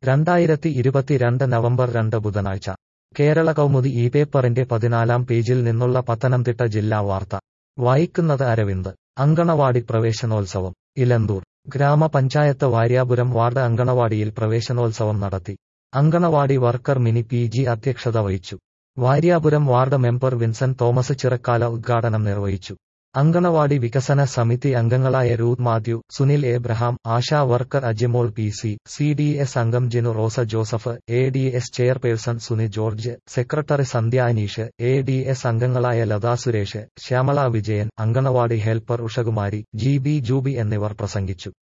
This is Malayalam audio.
രണ്ടായിരത്തി ഇരുപത്തിരണ്ട് നവംബർ രണ്ട് ബുധനാഴ്ച കേരള കൗമുദി ഈ പേപ്പറിന്റെ പതിനാലാം പേജിൽ നിന്നുള്ള പത്തനംതിട്ട ജില്ലാ വാർത്ത വായിക്കുന്നത് അരവിന്ദ് അങ്കണവാടി പ്രവേശനോത്സവം ഇലന്തൂർ ഗ്രാമപഞ്ചായത്ത് വാര്യാപുരം വാർഡ് അങ്കണവാടിയിൽ പ്രവേശനോത്സവം നടത്തി anganwadi worker Mini P G അധ്യക്ഷത വഹിച്ചു വാര്യാപുരം വാർഡ് മെമ്പർ വിൻസെന്റ് തോമസ് ചിറക്കാല ഉദ്ഘാടനം നിർവഹിച്ചു അങ്കണവാടി വികസന സമിതി അംഗങ്ങളായ Ruth Mathew Sunil Abraham ASHA worker Ajimol P C C D S അംഗം Jinu Rosa Joseph A D S chairperson Suni George secretary Sandhya Aneesh A D S അംഗങ്ങളായ Latha Suresh Shyamala Vijayan anganwadi helper Ushakumari G B Juby എന്നിവർ പ്രസംഗിച്ചു